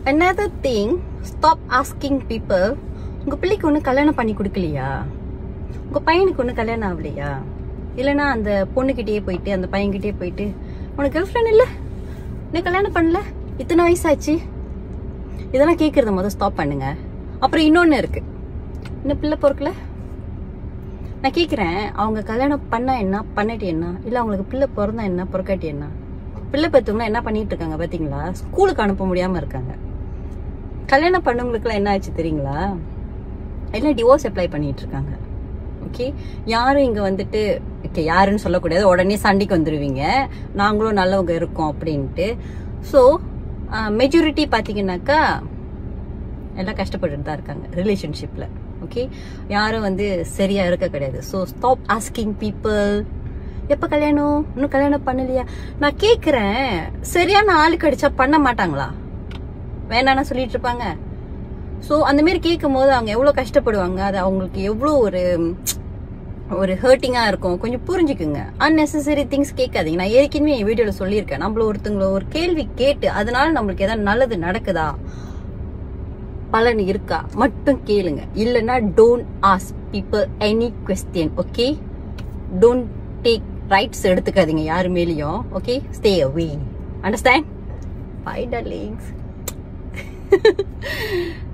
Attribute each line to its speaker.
Speaker 1: another thing stop asking people உங்க பிள்ளைக்கு ஒண்ணு கல்யாணம் பண்ணி கொடுக்கலையா உங்க பையனுக்கு ஒண்ணு கல்யாணம் ஆகலையா இல்லனா அந்த பொண்ணுகிட்டயே போயிட்டு அந்த பையன்கிட்டயே போயிட்டு உனக்கு கேர்ள் ஃப்ரெண்ட் இல்ல நீ கல்யாணம் பண்ணல இத்தனை வயசாச்சு இதெல்லாம் கேக்குறத முதல்ல ஸ்டாப் பண்ணுங்க அப்புறம் இன்னொன்னு இருக்கு இன்னும் பிள்ளை பொறுக்கல நான் கேக்குறேன் அவங்க கல்யாணம் பண்ணா என்ன பண்ணாட்டி என்ன இல்ல அவங்களுக்கு பிள்ளை பிறந்தா என்ன பிறக்காட்டி என்ன பிள்ளை பெற்றவங்க என்ன பண்ணிட்டு இருக்காங்க பாத்தீங்களா ஸ்கூலுக்கு அனுப்ப முடியாம இருக்காங்க கல்யாணம் பண்ணவங்களுக்குலாம் என்ன ஆச்சு தெரியுங்களா எல்லாம் டிவோர்ஸ் அப்ளை பண்ணிட்டு இருக்காங்க ஓகே யாரும் இங்க வந்துட்டு ஓகே யாருன்னு சொல்லக்கூடாது உடனே சண்டைக்கு வந்துருவீங்க நாங்களும் நல்லவங்க இருக்கோம் அப்படின்ட்டு ஸோ மெஜாரிட்டி பாத்தீங்கன்னாக்கா எல்லாம் கஷ்டப்பட்டுட்டு தான் இருக்காங்க ரிலேஷன்ஷிப்ல ஓகே யாரும் வந்து சரியா இருக்க கிடையாது ஸோ ஸ்டாப் ஆஸ்கிங் பீப்புள் எப்ப கல்யாணம் இன்னும் கல்யாணம் பண்ணலையா நான் கேக்குறேன் சரியான ஆளு கிடைச்சா பண்ண மாட்டாங்களா வேணாம்னு சொல்லிட்டு இருப்பாங்க ஸோ அந்த மாதிரி கேட்கும் போது அவங்க எவ்வளவு கஷ்டப்படுவாங்க அது அவங்களுக்கு எவ்வளோ ஒரு ஒரு ஹர்ட்டிங்கா இருக்கும் கொஞ்சம் புரிஞ்சுக்குங்க unnecessary திங்ஸ் கேட்காதீங்க நான் ஏற்கனவே என் வீடியோல சொல்லியிருக்கேன் நம்மள ஒருத்தங்கள ஒரு கேள்வி கேட்டு அதனால நம்மளுக்கு ஏதாவது நல்லது நடக்குதா பலன் இருக்கா மட்டும் கேளுங்க இல்லைன்னா don't ask people any question okay don't take rights எடுத்துக்காதீங்க யாரு மேலேயும் okay stay away understand bye darlings